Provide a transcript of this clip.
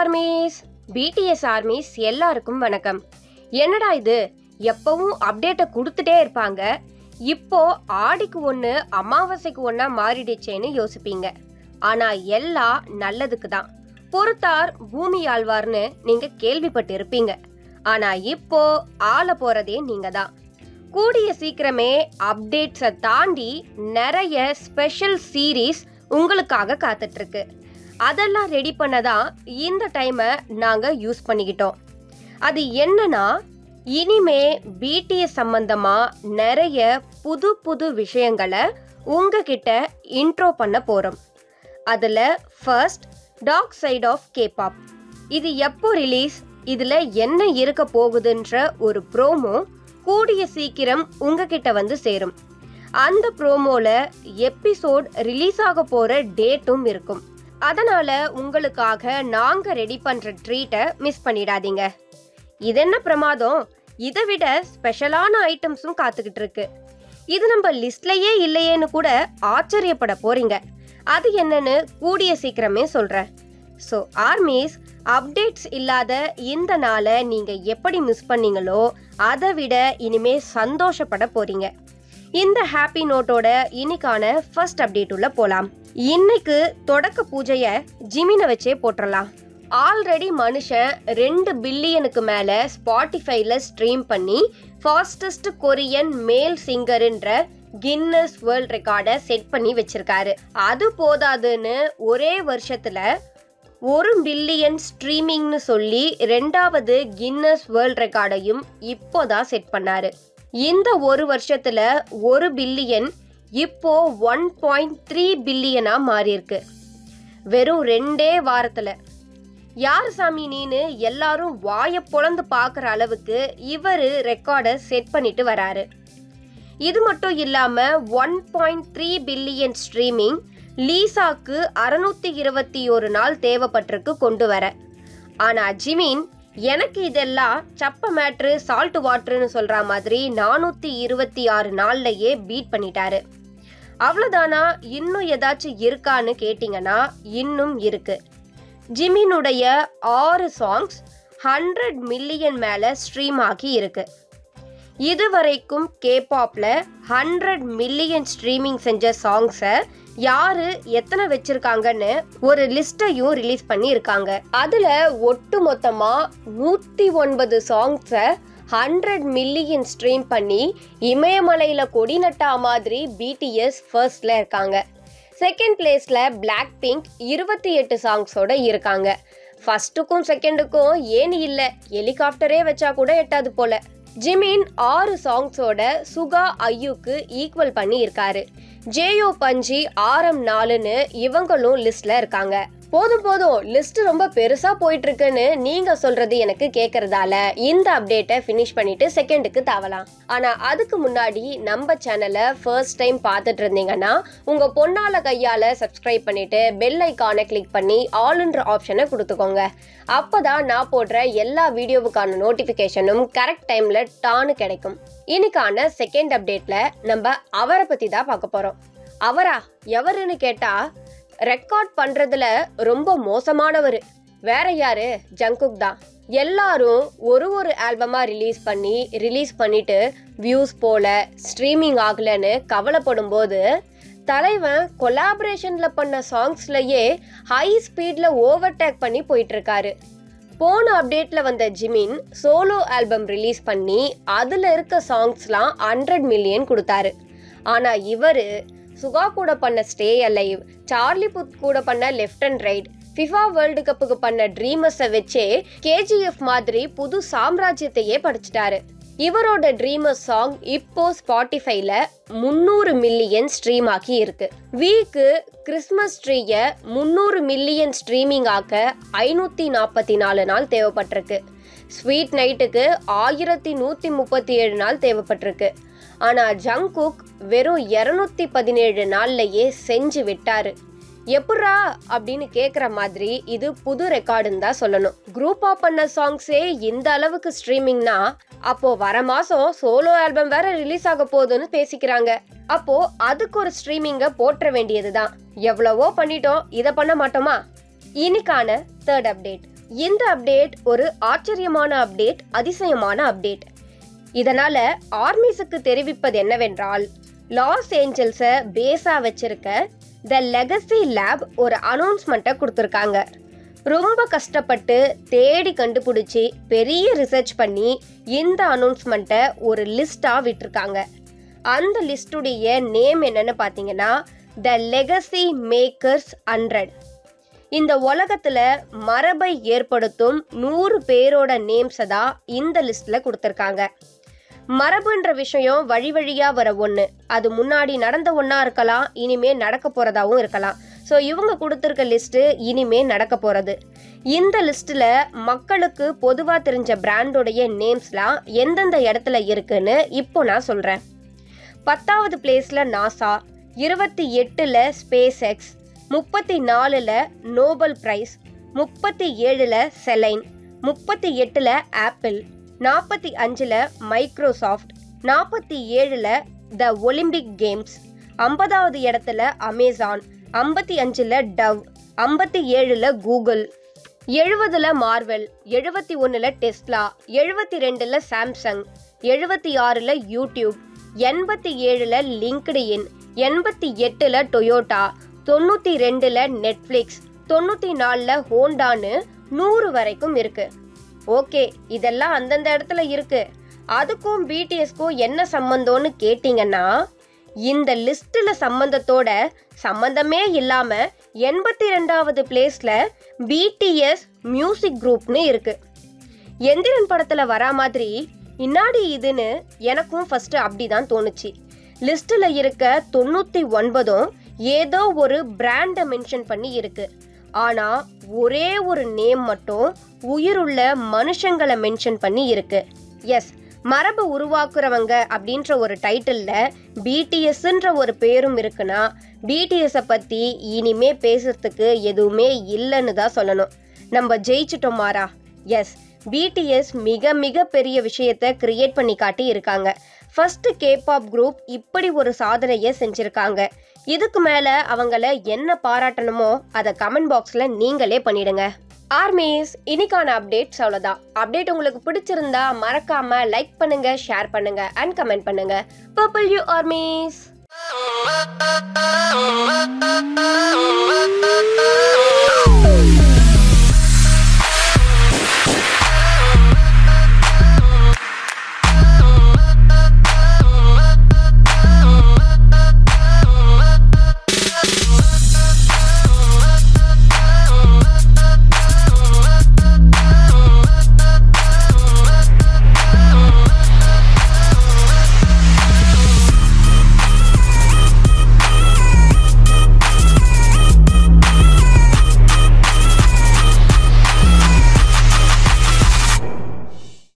armies BDS armies எல்லாருக்கும் வணக்கம் என்னடா இது எப்பவும் அப்டேட்டை கொடுத்துட்டே இருப்பாங்க இப்போ ஆடிக்கு ஒன்று அமாவாசைக்கு ஒன்றா மாறிடுச்சேன்னு யோசிப்பீங்க ஆனா எல்லாம் நல்லதுக்கு தான் பொறுத்தார் பூமி ஆழ்வார்னு நீங்க கேள்விப்பட்டிருப்பீங்க ஆனா இப்போ ஆள போறதே நீங்க தான் கூடிய சீக்கிரமே அப்டேட்ஸை தாண்டி நிறைய ஸ்பெஷல் சீரீஸ் உங்களுக்காக காத்துட்டு இருக்கு அதெல்லாம் ரெடி பண்ணதான் இந்த டைமை நாங்கள் யூஸ் பண்ணிக்கிட்டோம் அது என்னன்னா இனிமே பிடிஎஸ் சம்பந்தமா நிறைய புது புது விஷயங்களை உங்ககிட்ட இன்ட்ரோ பண்ண போகிறோம் அதில் first dark side of K-pop இது எப்போ ரிலீஸ் இதில் என்ன இருக்க போகுதுன்ற ஒரு ப்ரோமோ கூடிய சீக்கிரம் உங்ககிட்ட வந்து சேரும் அந்த ப்ரோமோல எபிசோட் ரிலீஸ் ஆக போற டேட்டும் இருக்கும் அதனால உங்களுக்காக நாங்க ரெடி பண்ற ட்ரீட்டை மிஸ் பண்ணிடாதீங்க இது என்ன பிரமாதம் இதை விட ஸ்பெஷலான ஐட்டம்ஸும் காத்துக்கிட்டு இருக்கு இது நம்ம லிஸ்ட்லயே இல்லையேன்னு கூட ஆச்சரியப்பட போறீங்க அது என்னன்னு கூடிய சீக்கிரமே சொல்றேன் ஸோ ஆர்மிஸ் அப்டேட்ஸ் இல்லாத இந்த நாளை நீங்க எப்படி மிஸ் பண்ணீங்களோ அதை விட இனிமே சந்தோஷப்பட போறீங்க இந்த ஹாப்பி நோட்டோட இன்னைக்கான ஃபர்ஸ்ட் அப்டேட் உள்ள போலாம் இன்னைக்கு தொடக்க பூஜைய ஜிமினை வச்சே போட்டுறலாம் ஆல்ரெடி மனுஷன் ரெண்டு பில்லியனுக்கு மேல ஸ்பாட்டிஃபைல ஸ்ட்ரீம் பண்ணி ஃபாஸ்டஸ்ட் கொரியன் மேல் சிங்கர்ன்ற கின்னஸ் வேர்ல்ட் ரெக்கார்டை செட் பண்ணி வச்சிருக்காரு அது போதாதுன்னு ஒரே வருஷத்துல ஒரு பில்லியன் ஸ்ட்ரீமிங்னு சொல்லி ரெண்டாவது கின்னஸ் வேர்ல்ட் ரெக்கார்டையும் இப்போதான் செட் பண்ணாரு இந்த ஒரு வருஷத்துல ஒரு பில்லியன் இப்போ ஒன் பாயிண்ட் த்ரீ பில்லியனா மாறி இருக்கு வெறும் ரெண்டே வாரத்துல யார் சாமி நீனு எல்லாரும் வாயை பொளந்து பார்க்குற அளவுக்கு இவர் ரெக்கார்டை செட் பண்ணிட்டு வராரு இது மட்டும் இல்லாம one point three billion streaming லீசாக்கு அறுநூத்தி இருபத்தி ஒரு நாள் தேவைப்பட்டிருக்கு கொண்டு வர ஆனா ஜிமின் எனக்கு இதெல்லாம் சப்ப மேட்ரு சால்ட் வாட்டர்னு சொல்ற மாதிரி நானூத்தி இருபத்தி ஆறு நாள்லயே பீட் பண்ணிட்டாரு அவ்வளோதானா இன்னும் ஏதாச்சும் இருக்கான்னு கேட்டிங்கன்னா இன்னும் இருக்கு ஜிமினுடைய ஆறு சாங்ஸ் ஹண்ட்ரட் மில்லியன் மேலே ஸ்ட்ரீம் ஆகி இருக்கு இதுவரைக்கும் கேபாப்ல ஹண்ட்ரட் மில்லியன் ஸ்ட்ரீமிங் செஞ்ச சாங்ஸை யாரு எத்தனை வச்சிருக்காங்கன்னு ஒரு லிஸ்டையும் ரிலீஸ் பண்ணி இருக்காங்க அதுல ஒட்டு மொத்தமா நூத்தி ஒன்பது சாங்ஸை ஹண்ட்ரட் மில்லியன் ஸ்ட்ரீம் பண்ணி இமயமலையில கொடி நட்டா மாதிரி பிடிஎஸ் ஃபர்ஸ்ட்ல இருக்காங்க செகண்ட் பிளேஸ்ல பிளாக் பிங்க் இருபத்தி எட்டு சாங்ஸோட இருக்காங்க ஃபர்ஸ்ட்டுக்கும் செகண்டுக்கும் ஏன் இல்லை ஹெலிகாப்டரே வச்சா கூட எட்டாது போல ஜிமின் ஆறு சாங்ஸோட சுகா ஐயுக்கு ஈக்குவல் பண்ணி இருக்காரு ஜேயோ பஞ்சி ஆரம் நாலுன்னு இவங்களும் லிஸ்ட்ல இருக்காங்க போதும் போதும் லிஸ்ட் ரொம்ப பெருசா போயிட்டு இருக்குன்னு நீங்க சொல்றது எனக்கு கேக்குறதால இந்த அப்டேட்டை ஃபினிஷ் பண்ணிட்டு செகண்டுக்கு தாவலாம் ஆனா அதுக்கு முன்னாடி நம்ம சேனலை ஃபர்ஸ்ட் டைம் பார்த்துட்டு இருந்தீங்கன்னா உங்க பொன்னால கையால சப்ஸ்கிரைப் பண்ணிட்டு பெல் ஐக்கானை கிளிக் பண்ணி ஆல்ன்ற ஆப்ஷனை கொடுத்துக்கோங்க அப்பதான் நான் போடுற எல்லா வீடியோவுக்கான நோட்டிஃபிகேஷனும் கரெக்ட் டைம்ல டான்னு கிடைக்கும் இன்னைக்கான செகண்ட் அப்டேட்ல நம்ம அவரை பத்தி தான் பார்க்க போறோம் அவரா எவருன்னு கேட்டா ரெக்கார்ட் பண்றதுல ரொம்ப மோசமானவர் வேற யாரு ஜங்குக் தான் எல்லாரும் ஒரு ஒரு ஆல்பமா ரிலீஸ் பண்ணி ரிலீஸ் பண்ணிட்டு வியூஸ் போல ஸ்ட்ரீமிங் ஆகலன்னு கவலைப்படும் போது தலைவன் கொலாபரேஷன்ல பண்ண சாங்ஸ்லயே ஹை ஸ்பீட்ல ஓவர்டேக் பண்ணி போயிட்டு இருக்காரு போன அப்டேட்ல வந்த ஜிமின் சோலோ ஆல்பம் ரிலீஸ் பண்ணி அதுல இருக்க சாங்ஸ்லாம் ஹண்ட்ரட் மில்லியன் கொடுத்தாரு ஆனா இவரு சுகா கூட பண்ண ஸ்டே அலைவ் சார்லி புத் கூட பண்ண left and right FIFA world கப்புக்கு பண்ண ட்ரீமர்ஸை வச்சே கேஜிஎஃப் மாதிரி புது சாம்ராஜ்யத்தையே படிச்சிட்டாரு இவரோட ட்ரீமர்ஸ் சாங் இப்போ ஸ்பாட்டிஃபைல முந்நூறு மில்லியன் ஸ்ட்ரீம் ஆகி இருக்கு வீக்கு கிறிஸ்மஸ் ட்ரீயை முந்நூறு மில்லியன் ஸ்ட்ரீமிங் ஆக்க ஐநூற்றி நாற்பத்தி நாலு நாள் தேவைப்பட்டிருக்கு ஸ்வீட் நைட்டுக்கு ஆயிரத்தி நூற்றி முப்பத்தி ஏழு நாள் தேவைப்பட்டிருக்கு ஆனால் ஜங்குக் வெறும் இரநூத்தி பதினேழு நாள்லயே செஞ்சு விட்டாரு எப்பட்றா அப்படின்னு கேட்குற மாதிரி இது புது ரெக்கார்டுன்னு தான் சொல்லணும் குரூப்பாக பண்ண சாங்ஸே இந்த அளவுக்கு ஸ்ட்ரீமிங்னா அப்போ வர மாசம் சோலோ ஆல்பம் வேற ரிலீஸ் ஆக போகுதுன்னு பேசிக்கிறாங்க அப்போ அதுக்கு ஒரு ஸ்ட்ரீமிங்கை போற்ற வேண்டியதுதான் எவ்வளவோ பண்ணிட்டோம் இதை பண்ண மாட்டோமா இன்னைக்கான தேர்ட் அப்டேட் இந்த அப்டேட் ஒரு ஆச்சரியமான அப்டேட் அதிசயமான அப்டேட் இதனால ஆர்மிஸுக்கு தெரிவிப்பது என்னவென்றால் லாஸ் ஏஞ்சல்ஸை பேஸா வச்சிருக்க த லெகசி லேப் ஒரு அனௌன்ஸ்மெண்ட்டை கொடுத்துருக்காங்க ரொம்ப கஷ்டப்பட்டு தேடி கண்டுபிடிச்சி பெரிய ரிசர்ச் பண்ணி இந்த அனௌன்ஸ்மெண்ட்டை ஒரு லிஸ்ட்டாக விட்டிருக்காங்க அந்த லிஸ்டுடைய நேம் என்னன்னு பார்த்தீங்கன்னா த லெகசி மேக்கர்ஸ் ஹண்ட்ரட் இந்த உலகத்துல மரபை ஏற்படுத்தும் நூறு பேரோட நேம்ஸை தான் இந்த லிஸ்ட்ல கொடுத்துருக்காங்க மரபுன்ற விஷயம் வழி வழியா வர ஒன்று அது முன்னாடி நடந்த ஒன்றா இருக்கலாம் இனிமே நடக்க போறதாவும் இருக்கலாம் ஸோ இவங்க கொடுத்துருக்க லிஸ்ட்டு இனிமே நடக்க போறது இந்த லிஸ்ட்டில் மக்களுக்கு பொதுவாக தெரிஞ்ச பிராண்டோடைய நேம்ஸ்லாம் எந்தெந்த இடத்துல இருக்குன்னு இப்போ நான் சொல்கிறேன் பத்தாவது பிளேஸில் நாசா இருபத்தி எட்டில் ஸ்பேஸ் எக்ஸ் முப்பத்தி நாலில் நோபல் பிரைஸ் முப்பத்தி ஏழில் செலைன் முப்பத்தி எட்டில் ஆப்பிள் நாற்பத்தி அஞ்சில் மைக்ரோசாஃப்ட் நாற்பத்தி ஏழில் த ஒலிம்பிக் கேம்ஸ் ஐம்பதாவது இடத்துல அமேசான் ஐம்பத்தி அஞ்சில் டவ் ஐம்பத்தி ஏழில் கூகுள் எழுபதுல மார்வெல் எழுபத்தி ஒன்றில் டெஸ்லா எழுபத்தி ரெண்டில் சாம்சங் எழுபத்தி ஆறில் யூடியூப் எண்பத்தி ஏழில் லிங்க்டின் எண்பத்தி எட்டில் டொயோட்டா தொண்ணூற்றி ரெண்டில் நெட்ஃப்ளிக்ஸ் தொண்ணூற்றி நாலில் ஹோண்டான்னு நூறு வரைக்கும் இருக்கு ஓகே இதெல்லாம் அந்தந்த இடத்துல இருக்கு அதுக்கும் பிடிஎஸ்க்கும் என்ன சம்பந்தம்னு கேட்டிங்கன்னா இந்த லிஸ்ட்டில் சம்பந்தத்தோட சம்பந்தமே இல்லாமல் எண்பத்தி ரெண்டாவது பிளேஸில் பிடிஎஸ் மியூசிக் குரூப்னு இருக்கு எந்திரன் படத்தில் வரா மாதிரி இன்னாடி இதுன்னு எனக்கும் ஃபர்ஸ்ட் அப்படிதான் தோணுச்சு லிஸ்ட்டில் இருக்க தொண்ணூற்றி ஒன்பதும் ஏதோ ஒரு பிராண்டை மென்ஷன் பண்ணி இருக்கு ஆனால் ஒரே ஒரு நேம் மட்டும் உயிருள்ள மனுஷங்களை மென்ஷன் பண்ணி இருக்கு எஸ் மரபு உருவாக்குறவங்க அப்படின்ற ஒரு டைட்டிலில் பிடிஎஸ்ன்ற ஒரு பேரும் இருக்குன்னா பிடிஎஸை பற்றி இனிமே பேசுறதுக்கு எதுவுமே இல்லைன்னு தான் சொல்லணும் நம்ம ஜெயிச்சிட்டோம் மாறா எஸ் பிடிஎஸ் மிக மிக பெரிய விஷயத்தை கிரியேட் பண்ணி காட்டி இருக்காங்க ஃபர்ஸ்ட் கேபாப் குரூப் இப்படி ஒரு சாதனையை செஞ்சிருக்காங்க இதுக்கு மேல அவங்கள என்ன பாராட்டணுமோ அதை கமெண்ட் பாக்ஸ்ல நீங்களே பண்ணிடுங்க ஆர்மிஸ் இன்னைக்கான அப்டேட்ஸ் அவ்வளோதான் அப்டேட் உங்களுக்கு பிடிச்சிருந்தா மறக்காம லைக் பண்ணுங்க ஷேர் பண்ணுங்க அண்ட் கமெண்ட் பண்ணுங்க பர்பிள் யூ ஆர்மிஸ் Oh